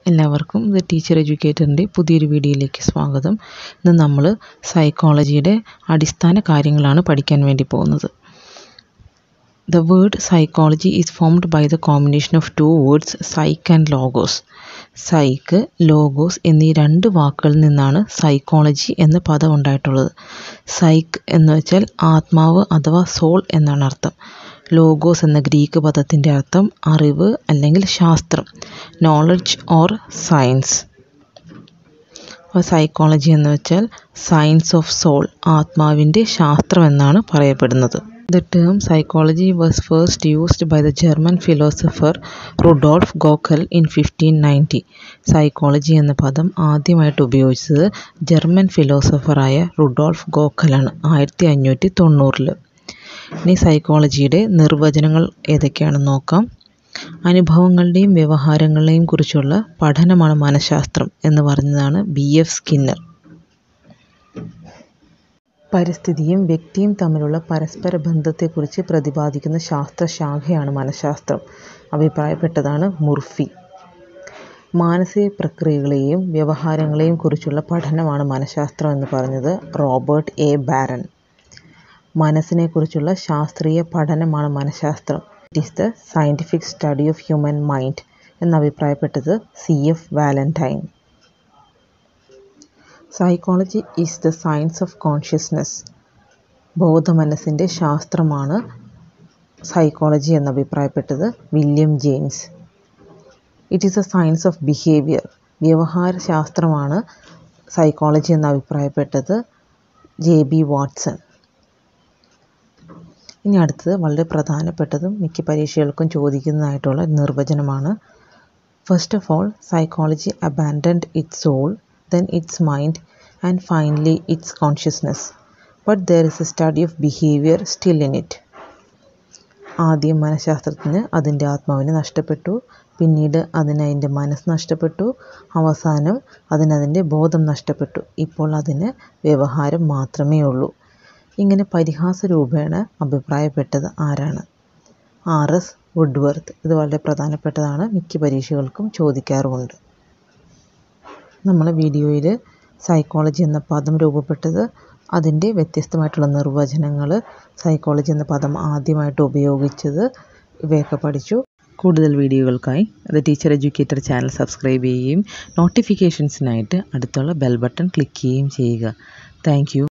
എല്ലാവർക്കും ഇത് ടീച്ചർ എഡ്യൂക്കേറ്ററിൻ്റെ പുതിയൊരു വീഡിയോയിലേക്ക് സ്വാഗതം ഇന്ന് നമ്മൾ സൈക്കോളജിയുടെ അടിസ്ഥാന കാര്യങ്ങളാണ് പഠിക്കാൻ വേണ്ടി പോകുന്നത് the word psychology is formed by the combination of two words psyche and logos psyche logos എന്നീ രണ്ട് വാക്കുകളിൽ നിന്നാണ് സൈക്കോളജി എന്ന പദം ഉണ്ടായിട്ടുള്ളത് സൈക്ക് എന്ന് വെച്ചാൽ ആത്മാവ് അഥവാ സോൾ എന്നാണ് അർത്ഥം ലോഗോസ് എന്ന ഗ്രീക്ക് പദത്തിൻ്റെ അർത്ഥം അറിവ് അല്ലെങ്കിൽ ശാസ്ത്രം നോളജ് ഓർ സയൻസ് അപ്പോൾ സൈക്കോളജി എന്ന് വെച്ചാൽ സയൻസ് ഓഫ് സോൾ ആത്മാവിൻ്റെ ശാസ്ത്രം എന്നാണ് പറയപ്പെടുന്നത് the term psychology was first used by the German philosopher Rudolf Gockel in fifteen ninety psychology എന്ന പദം ആദ്യമായിട്ട് ഉപയോഗിച്ചത് ജർമ്മൻ ഫിലോസഫറായ റുഡോൾഫ് ഗോക്കലാണ് ആയിരത്തി അഞ്ഞൂറ്റി തൊണ്ണൂറിൽ ഇനി സൈക്കോളജിയുടെ നിർവചനങ്ങൾ ഏതൊക്കെയാണെന്ന് നോക്കാം അനുഭവങ്ങളുടെയും വ്യവഹാരങ്ങളെയും കുറിച്ചുള്ള പഠനമാണ് മനഃശാസ്ത്രം എന്ന് പറഞ്ഞതാണ് ബി എഫ് സ്കിന്നർ പരിസ്ഥിതിയും വ്യക്തിയും തമ്മിലുള്ള പരസ്പര ബന്ധത്തെക്കുറിച്ച് പ്രതിപാദിക്കുന്ന ശാസ്ത്രശാഖയാണ് മനഃശാസ്ത്രം അഭിപ്രായപ്പെട്ടതാണ് മുർഫി മാനസിക പ്രക്രിയകളെയും വ്യവഹാരങ്ങളെയും കുറിച്ചുള്ള പഠനമാണ് മനഃശാസ്ത്രം എന്ന് പറഞ്ഞത് റോബർട്ട് എ ബാരൻ മനസ്സിനെക്കുറിച്ചുള്ള ശാസ്ത്രീയ പഠനമാണ് മനഃശാസ്ത്രം it is the scientific study of human mind എന്നഭിപ്രായപ്പെട്ടത് C F Valentine psychology is the science of consciousness ബോധമനസ്സിൻ്റെ ശാസ്ത്രമാണ് സൈക്കോളജി എന്നഭിപ്രായപ്പെട്ടത് William James it is a science of behaviour വ്യവഹാര ശാസ്ത്രമാണ് സൈക്കോളജി എന്ന് അഭിപ്രായപ്പെട്ടത് ജെ ബി വാട്സൺ ഇനി അടുത്തത് വളരെ പ്രധാനപ്പെട്ടതും മിക്ക പരീക്ഷകൾക്കും ചോദിക്കുന്നതായിട്ടുള്ള നിർവചനമാണ് first of all psychology abandoned its soul then its mind and finally its consciousness but there is a study of behaviour still in it ആദ്യം മനഃശാസ്ത്രത്തിന് അതിൻ്റെ ആത്മാവിനെ നഷ്ടപ്പെട്ടു പിന്നീട് അതിന് അതിൻ്റെ മനസ്സ് നഷ്ടപ്പെട്ടു അവസാനം അതിനതിൻ്റെ ബോധം നഷ്ടപ്പെട്ടു ഇപ്പോൾ അതിന് വ്യവഹാരം മാത്രമേ ഉള്ളൂ ഇങ്ങനെ പരിഹാസ രൂപേണ അഭിപ്രായപ്പെട്ടത് ആരാണ് ആർ എസ് വുഡ്വർത്ത് ഇത് വളരെ പ്രധാനപ്പെട്ടതാണ് മിക്ക പരീക്ഷകൾക്കും ചോദിക്കാറുമുണ്ട് നമ്മൾ വീഡിയോയിൽ സൈക്കോളജി എന്ന പദം രൂപപ്പെട്ടത് അതിൻ്റെ വ്യത്യസ്തമായിട്ടുള്ള നിർവചനങ്ങൾ സൈക്കോളജി എന്ന പദം ആദ്യമായിട്ട് ഉപയോഗിച്ചത് ഇവയൊക്കെ പഠിച്ചു കൂടുതൽ വീഡിയോകൾക്കായി അത് ടീച്ചർ എഡ്യൂക്കേറ്റർ ചാനൽ സബ്സ്ക്രൈബ് ചെയ്യുകയും നോട്ടിഫിക്കേഷൻസിനായിട്ട് അടുത്തുള്ള ബെൽ ബട്ടൺ ക്ലിക്ക് ചെയ്യുകയും ചെയ്യുക താങ്ക്